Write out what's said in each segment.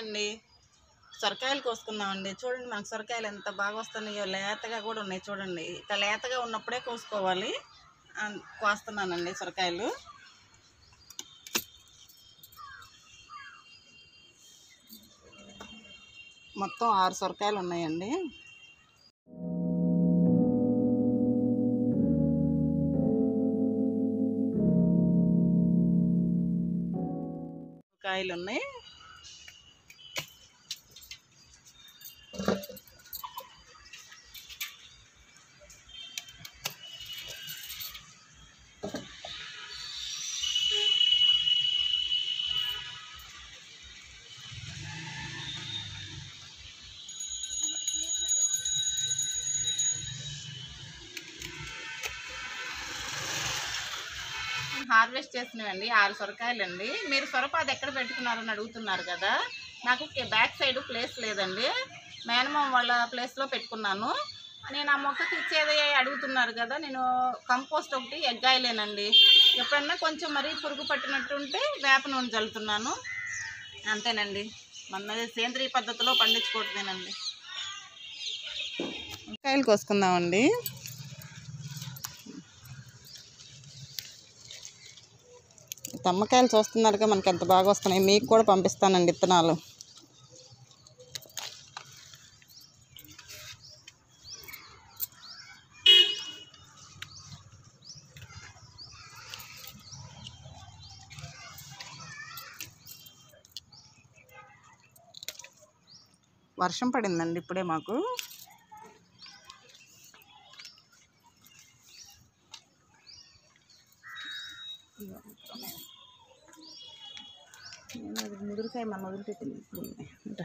ఉన్నాయండి సొరకాయలు కోసుకుందామండి చూడండి మనకు సొరకాయలు ఎంత బాగా వస్తున్నాయో లేతగా కూడా ఉన్నాయి చూడండి ఇట్లా లేతగా ఉన్నప్పుడే కోసుకోవాలి ఆ, కోస్తున్నానండి సొరకాయలు మొత్తం ఆరు సొరకాయలు ఉన్నాయండి కాయలు ఉన్నాయి హార్వెస్ట్ చేసినవండి ఆరు సొరకాయలు అండి మీరు సొరపాది ఎక్కడ పెట్టుకున్నారని అడుగుతున్నారు కదా నాకు కి- బ్యాక్ సైడ్ ప్లేస్ లేదండి మేనమామ వాళ్ళ ప్లేస్లో పెట్టుకున్నాను నేను ఆ మొక్కకి ఇచ్చేది అడుగుతున్నారు కదా నేను కంపోస్ట్ ఒకటి ఎగ్గాయలేనండి ఎప్పుడన్నా కొంచెం మరీ పురుగు పట్టినట్టుంటే వేప నూనె చల్లుతున్నాను అంతేనండి మనది సేంద్రియ పద్ధతిలో పండించుకోవటమేనండి కాయలు కోసుకుందామండి తమ్మకాయలు చూస్తున్నారుగా మనకి ఎంత బాగా వస్తున్నాయి మీకు కూడా పంపిస్తానండి విత్తనాలు వర్షం పడిందండి ఇప్పుడే మాకు నేను అది ముదురుకాయ మన వదిలిపెట్టింది ఇప్పుడు ఉంది. ఉంటా.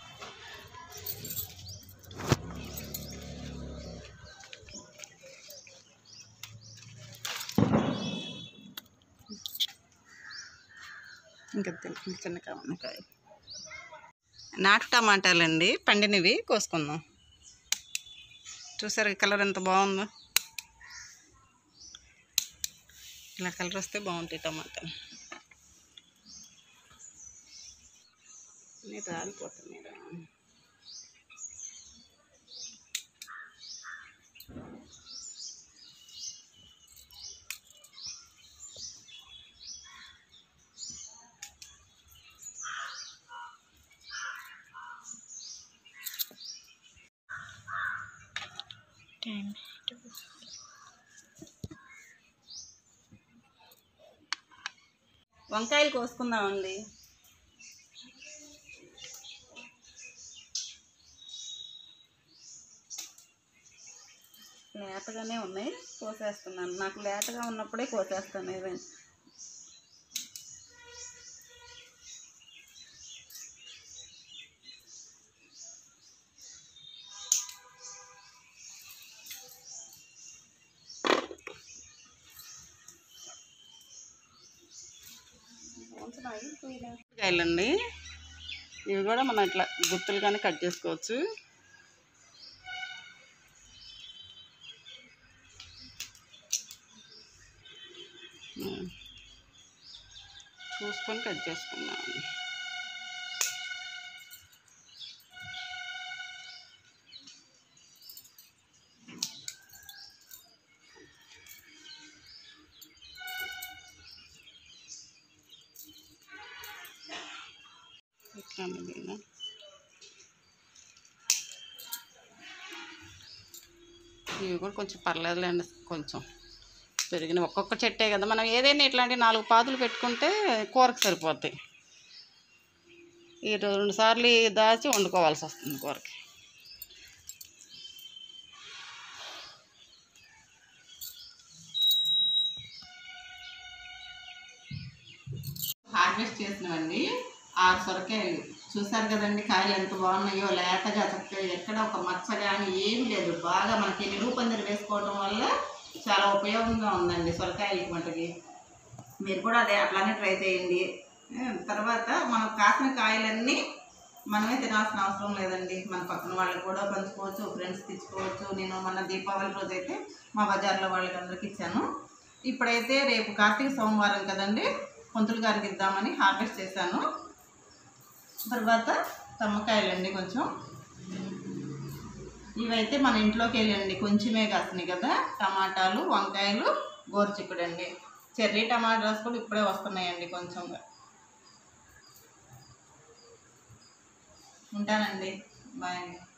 ఇంకా తెలు- చిన్న కాయ కాయ నాటు టమాటాలండి పండినవి కోసుకుందాం చూసారు ఈ కలర్ ఎంత బాగుందో ఇలా కలర్ వస్తే బాగుంటాయి టమాటాలు అన్నీ రాలిపోతున్నాయి రా. వంకాయలు కోసుకుందామండి లేతగానే ఉన్నాయి కోసేస్తున్నాను నాకు లేతగా ఉన్నప్పుడే కోసేస్తాను ఏదైనా కాయలండి ఇవి కూడా మనం ఇట్లా గుత్తులుగానే కట్ చేసుకోవచ్చు ఉమ్. చూసుకొని కట్ చేసుకుందాం ఇట్లా మిగిలిన ఇవి కూడా కొంచెం పర్లేదులేండి కొంచెం పెరిగిన ఒక్కొక్క చెట్టే కదా మనం ఏదైనా ఇట్లాంటి నాలుగు పాదులు పెట్టుకుంటే కూరకు సరిపోతాయి ఈ రెండు సార్లు దాచి వండుకోవాల్సి వస్తుంది కూరకి హార్వెస్ట్ చేసినవండి ఆరు సొరకాయలు చూసారు కదండి కాయలు ఎంత బాగున్నాయో లేతగా చక్కగా ఎక్కడ ఒక మచ్చ కానీ ఏమి లేదు బాగా మనకి నిరూపందిరి వేసుకోవడం వల్ల చాలా ఉపయోగంగా ఉందండి సొరకాయలకి మటుకి మీరు కూడా అదే అట్లానే ట్రై చేయండి ఆ, తర్వాత మనం కాసిన కాయలన్నీ మనమే తినాల్సిన అవసరం లేదండి మన పక్కన వాళ్ళకి కూడా పంచుకోవచ్చు ఫ్రెండ్స్కి ఇచ్చుకోవచ్చు నేను మన దీపావళి రోజు అయితే మా బజార్లో వాళ్ళకి అందరికి ఇచ్చాను ఇప్పుడైతే రేపు కార్తీక సోమవారం కదండి పంతులు గారికి ఇద్దామని హార్వెస్ట్ చేశాను తర్వాత తమ్మకాయలండి కొంచెం ఇవైతే మన ఇంట్లోకి వెళ్ళండి కొంచెమే కాస్తున్నాయి కదా టమాటాలు వంకాయలు గోరుచిక్కుడండి చెర్రీ టమాటాస్ కూడా ఇప్పుడే వస్తున్నాయండి కొంచెంగా ఉంటానండి బాయ్ అండి